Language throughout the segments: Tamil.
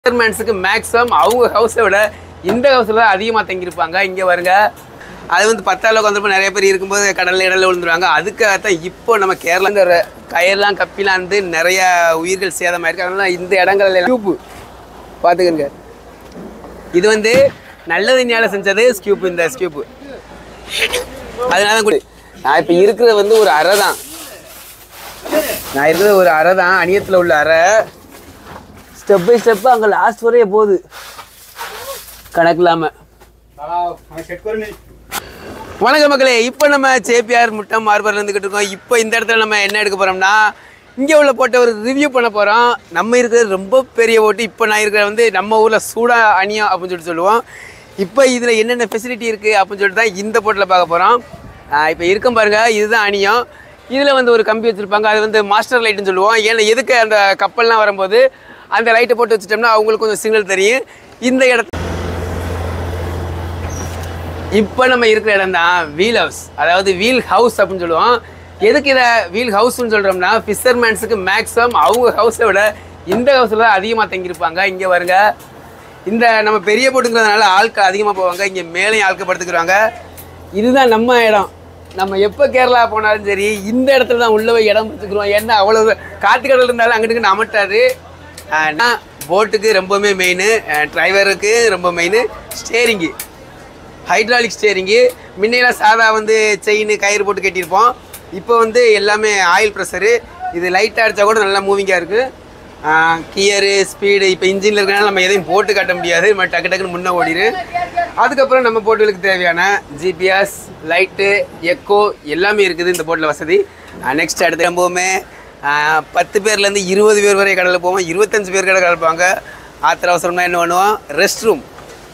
ஃபிஷர்மேன்ஸுக்கு மேக்ஸிமம் அவங்க ஹவுஸை விட இந்த ஹவுஸில் தான் அதிகமாக தங்கியிருப்பாங்க இங்கே வருங்க அது வந்து பத்தாளவுக்கு வந்தப்போ நிறைய பேர் இருக்கும்போது கடலில் இடல்ல விழுந்துருவாங்க அதுக்காக தான் இப்போ நம்ம கேரளா இந்த ர- கயர்லாம் கப்பிலாம் வந்து நிறைய உயிர்கள் சேதமாயிருக்கு அதனால இந்த இடங்கள்ல ஸ்கியூப்பு பார்த்துக்கங்க இது வந்து நல்லதுனால செஞ்சது ஸ்கியூப் இந்த ஸ்கியூப்பு அதனால தான் கூட நான் இப்போ இருக்கிறது வந்து ஒரு அறை தான் நான் இருக்கிறது ஒரு அறை தான் அணியத்தில் உள்ள அறை ஸ்டெப் பை ஸ்டெப் அங்கே லாஸ்ட் வரைய போகுது கணக்கு இல்லாமல் வணக்கம் மக்களே இப்போ நம்ம சேப்பியார் முட்டம் மார்பரில் இருந்துக்கிட்டு இருக்கோம் இப்போ இந்த இடத்துல நம்ம என்ன எடுக்க போகிறோம்னா இங்கே உள்ள போட்ட ஒரு ரிவ்யூ பண்ண போகிறோம் நம்ம இருக்கிறது ரொம்ப பெரிய ஓட்டு இப்போ நான் இருக்கிற வந்து நம்ம ஊரில் சூடா அணியம் அப்படின்னு சொல்லிட்டு சொல்லுவோம் இப்போ இதில் என்னென்ன ஃபெசிலிட்டி இருக்குது அப்படின்னு சொல்லிட்டு தான் இந்த போட்டில் பார்க்க போகிறோம் இப்போ இருக்கும் பாருங்க இதுதான் அணியம் இதில் வந்து ஒரு கம்பி வச்சுருப்பாங்க அது வந்து மாஸ்டர் லைட்டுன்னு சொல்லுவோம் ஏன்னா எதுக்கு அந்த கப்பல்லாம் வரும்போது அந்த லைட்டை போட்டு வச்சுட்டோம்னா அவங்களுக்கு கொஞ்சம் சிக்னல் தெரியும் இந்த இடத்துல இப்போ நம்ம இருக்கிற இடம் தான் வீல் ஹவுஸ் அதாவது வீல் ஹவுஸ் அப்படின்னு சொல்லுவோம் எதுக்கு இதை வீல் ஹவுஸ்னு சொல்கிறோம்னா ஃபிஷர்மேன்ஸுக்கு மேக்ஸிமம் அவங்க ஹவுஸை விட இந்த ஹவுஸில் தான் அதிகமாக தங்கியிருப்பாங்க இங்கே வருங்க இந்த நம்ம பெரிய போட்டுங்கிறதுனால ஆட்கள் அதிகமாக போவாங்க இங்கே மேலேயும் ஆட்கள் படுத்துக்கிறாங்க இதுதான் நம்ம இடம் நம்ம எப்போ கேரளா போனாலும் சரி இந்த இடத்துல தான் உள்ள போய் இடம் பிடிச்சிக்கிறோம் ஏன்னா அவ்வளோ காற்று கடல் இருந்தாலும் அங்கிட்டு அமட்டாது போட்டுக்கு ரொம்பவுமே மெயின் டிரைவருக்கு ரொம்ப மெயின் ஸ்டேரிங்கு ஹைட்ராலிக் ஸ்டேரிங்கு முன்னையெல்லாம் சாதா வந்து செயின் கயிறு போட்டு கட்டியிருப்போம் இப்போ வந்து எல்லாமே ஆயில் ப்ரெஷரு இது லைட்டாக அடித்தா கூட நல்லா மூவிங்காக இருக்குது கியரு ஸ்பீடு இப்போ இன்ஜினில் இருக்கனால நம்ம எதையும் போட்டு காட்ட முடியாது நம்ம டக்கு டக்குன்னு முன்னே ஓடிடு அதுக்கப்புறம் நம்ம போட்டுகளுக்கு தேவையான ஜிபிஎஸ் லைட்டு எக்கோ எல்லாமே இருக்குது இந்த போட்டில் வசதி நெக்ஸ்ட் அடுத்து ரொம்பவுமே ஆஹ், பத்து பேர்லேருந்து இருபது பேர் வரை கடலில் போவோம் இருபத்தஞ்சு பேர் கடல் கலப்பாங்க ஆத்திர அவசரம்னா என்ன பண்ணுவோம் ரெஸ்ட் ரூம்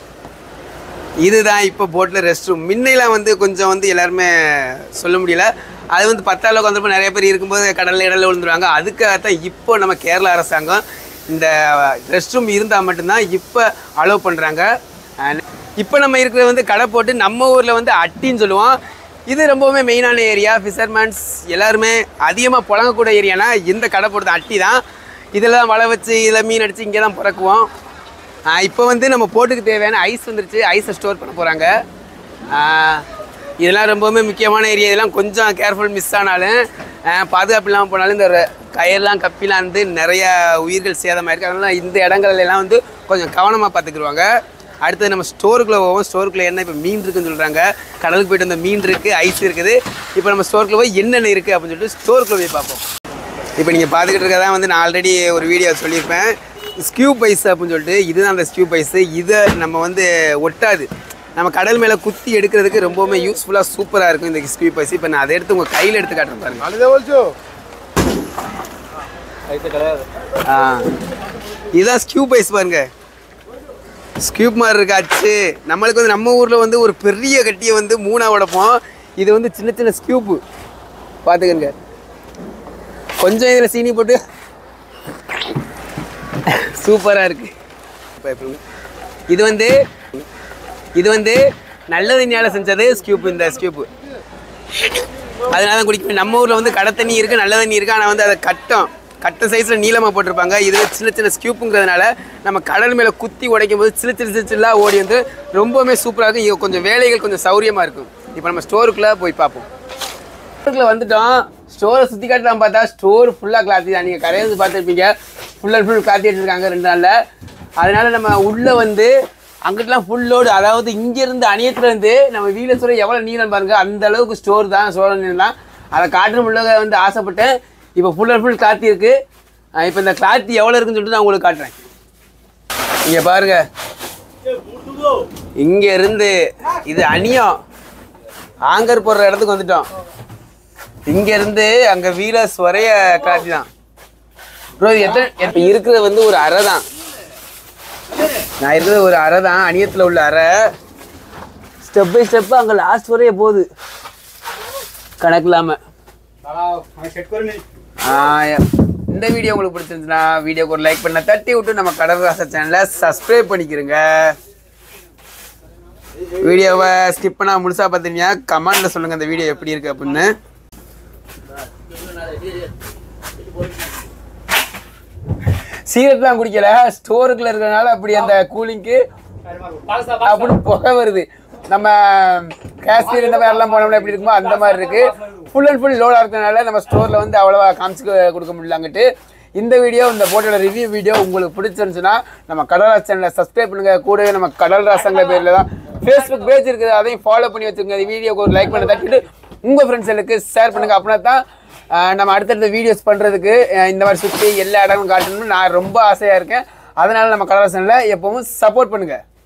இதுதான் இப்போ போட்டில் ரெஸ்ட் ரூம் முன்னையெல்லாம் வந்து கொஞ்சம் வந்து எல்லாருமே சொல்ல முடியல அது வந்து பத்தாளவுக்கு வந்தப்போ நிறைய பேர் இருக்கும்போது கடலில் இடல்ல விழுந்துருவாங்க அதுக்காக தான் இப்போ நம்ம கேரளா அரசாங்கம் இந்த ரெஸ்ட் ரூம் இருந்தால் மட்டும்தான் இப்போ அலோவ் பண்ணுறாங்க இப்போ நம்ம இருக்கிறது வந்து கடை போட்டு நம்ம ஊரில் வந்து அட்டின்னு சொல்லுவோம் இது ரொம்பவுமே மெயினான ஏரியா ஃபிஷர்மேன்ஸ் எல்லாருமே அதிகமாக புழங்கக்கூடிய ஏரியானா இந்த கடை போடுறது அட்டி தான் இதில் தான் வலை வச்சு இதில் மீன் அடித்து இங்கே தான் பிறக்குவோம் இப்போ வந்து நம்ம போட்டுக்கு தேவையான ஐஸ் வந்துருச்சு ஐஸை ஸ்டோர் பண்ண போகிறாங்க இதெல்லாம் ரொம்பவுமே முக்கியமான ஏரியா இதெல்லாம் கொஞ்சம் கேர்ஃபுல் மிஸ் ஆனாலும் ஆஹ் பாதுகாப்பு இல்லாமல் போனாலும் இந்த ர- கயர்லாம் கப்பிலாம் வந்து நிறைய உயிர்கள் சேதமாயிருக்கு அதனால இந்த இடங்கள்ல எல்லாம் வந்து கொஞ்சம் கவனமாக பார்த்துக்குருவாங்க அடுத்தது நம்ம ஸ்டோருக்குள்ளே போவோம் ஸ்டோருக்குள்ளே என்ன இப்போ மீன் இருக்குன்னு சொல்கிறாங்க கடலுக்கு போயிட்டு வந்த மீன் இருக்குது ஐஸ் இருக்குது இப்போ நம்ம ஸ்டோருக்குள்ளே போய் என்னென்ன இருக்குது அப்படின்னு சொல்லிட்டு ஸ்டோருக்குள்ளே போய் பார்ப்போம் இப்போ நீங்கள் பார்த்துக்கிட்டு இருக்கதான் வந்து நான் ஆல்ரெடி ஒரு வீடியோ சொல்லியிருப்பேன் ஸ்கியூ பைஸ் அப்படின்னு சொல்லிட்டு இதுதான் அந்த ஸ்கியூ பைஸு இதை நம்ம வந்து ஒட்டாது நம்ம கடல் மேலே குத்தி எடுக்கிறதுக்கு ரொம்பவுமே யூஸ்ஃபுல்லாக சூப்பராக இருக்கும் இந்த ஸ்கியூ பைஸ் இப்போ நான் அதை எடுத்து உங்கள் கையில் எடுத்து காட்டுறேன் பாருங்க আলাদা বলছো ஆ இதுதான் ஸ்கியூ பைஸ் பாருங்க ஸ்கியூப் மாதிரி இருக்காச்சு நம்மளுக்கு வந்து நம்ம ஊரில் வந்து ஒரு பெரிய கட்டியை வந்து மூணாக உடைப்போம் இது வந்து சின்ன சின்ன ஸ்கியூப்பு பார்த்துக்கங்க கொஞ்சம் இதில் சீனி போட்டு சூப்பராக இருக்கு பயப்படுங்க. இது வந்து இது வந்து நல்ல தண்ணியால் செஞ்சது ஸ்கியூப் இந்த ஸ்கியூப்பு அதனால தான் குடிக்க நம்ம ஊரில் வந்து கடை தண்ணி இருக்குது நல்ல தண்ணி இருக்குது ஆனால் வந்து அதை கட்டம் கட்ட சைஸில் நீளமாக போட்டிருப்பாங்க இது சின்ன சின்ன ஸ்கியூப்புங்கிறதுனால நம்ம கடல் மேலே குத்தி உடைக்கும் போது சிலு சிலு சிலு சில்லாக ஓடி வந்து ரொம்பவுமே சூப்பராக இருக்கும் இது கொஞ்சம் வேலைகள் கொஞ்சம் சௌரியமாக இருக்கும் இப்போ நம்ம ஸ்டோருக்குள்ளே போய் பார்ப்போம் ஸ்டோருக்குள்ள வந்துட்டோம் ஸ்டோரை சுற்றி காட்டலாம் பார்த்தா ஸ்டோர் ஃபுல்லாக கிளாத்தி தான் நீங்கள் கடையில் வந்து பார்த்துருப்பீங்க ஃபுல் அண்ட் ஃபுல் கிளாத்தி வச்சுருக்காங்க ரெண்டு நாளில் அதனால நம்ம உள்ளே வந்து அங்கிட்டலாம் ஃபுல் லோடு அதாவது இங்கேருந்து அணியத்துலேருந்து நம்ம வீட்டில் சொல்ல எவ்வளோ நீளம் பாருங்க அந்த அளவுக்கு ஸ்டோர் தான் சோழ நீளம் தான் அதை காட்டணும் உள்ள வந்து ஆசைப்பட்டேன் இப்போ ஃபுல் அண்ட் ஃபுல் கிளாத்தி இருக்குது இப்போ இந்த கிளாத்தி எவ்வளோ இருக்குன்னு சொல்லிட்டு நான் உங்களுக்கு காட்டுறேன் இங்கே பாருங்க இங்கே இருந்து இது அணியம் ஆங்கர் போடுற இடத்துக்கு வந்துட்டோம் இங்க இருந்து அங்க வீலர்ஸ் வரைய கிளாத்தி தான் ப்ரோ இது எத்தனை இப்போ இருக்கிறது வந்து ஒரு அறை தான் நான் இருக்கிறது ஒரு அறை தான் அணியத்தில் உள்ள அறை ஸ்டெப் பை ஸ்டெப் அங்கே லாஸ்ட் வரைய போகுது கணக்கு இல்லாமல் দাঁড়াও আমি সেট করে নিই இந்த வீடியோ உங்களுக்கு பிடிச்சிருந்துச்சுன்னா வீடியோக்கு ஒரு லைக் பண்ண தட்டி விட்டு நம்ம கடற்ராச சேனலை சப்ஸ்கிரைப் பண்ணிக்கிறோங்க வீடியோவை ஸ்கிப் பண்ணால் முழுசாக பார்த்துருந்தீங்க கமெண்டில் சொல்லுங்கள் இந்த வீடியோ எப்படி இருக்குது அப்படின்னு சீரட்லாம் குடிக்கல ஸ்டோருக்குள்ள இருக்கிறனால அப்படி அந்த கூலிங்க்கு அப்படி புகை வருது நம்ம காஷ்மீர் இந்த மாதிரிலாம் போனோம்னா எப்படி இருக்குமோ அந்த மாதிரி இருக்கு ஃபுல் அண்ட் ஃபுல் லோடாக இருக்கிறனால நம்ம ஸ்டோரில் வந்து அவ்வளோவா காமிச்சு கொடுக்க முடியல அங்கிட்டு இந்த வீடியோ இந்த போட்டோட ரிவ்யூ வீடியோ உங்களுக்கு பிடிச்சிருந்துச்சுன்னா நம்ம கடல்ராஜ் சேனலை சப்ஸ்கிரைப் பண்ணுங்க கூடவே நம்ம கடல்ராசங்கிற பேரில் தான் ஃபேஸ்புக் பேஜ் இருக்குது அதையும் ஃபாலோ பண்ணி வச்சுக்கோங்க இந்த வீடியோக்கு ஒரு லைக் பண்ண தட்டிட்டு உங்கள் ஃப்ரெண்ட்ஸுக்கு ஷேர் பண்ணுங்க அப்படின்னா தான் அஹ், நம்ம அடுத்தடுத்த வீடியோஸ் பண்ணுறதுக்கு இந்த மாதிரி சுற்றி எல்லா இடமும் காட்டணும்னு நான் ரொம்ப ஆசையாக இருக்கேன் அதனால நம்ம கடல்ராஜ் சேனலை எப்பவும் சப்போர்ட் பண்ணுங்கள்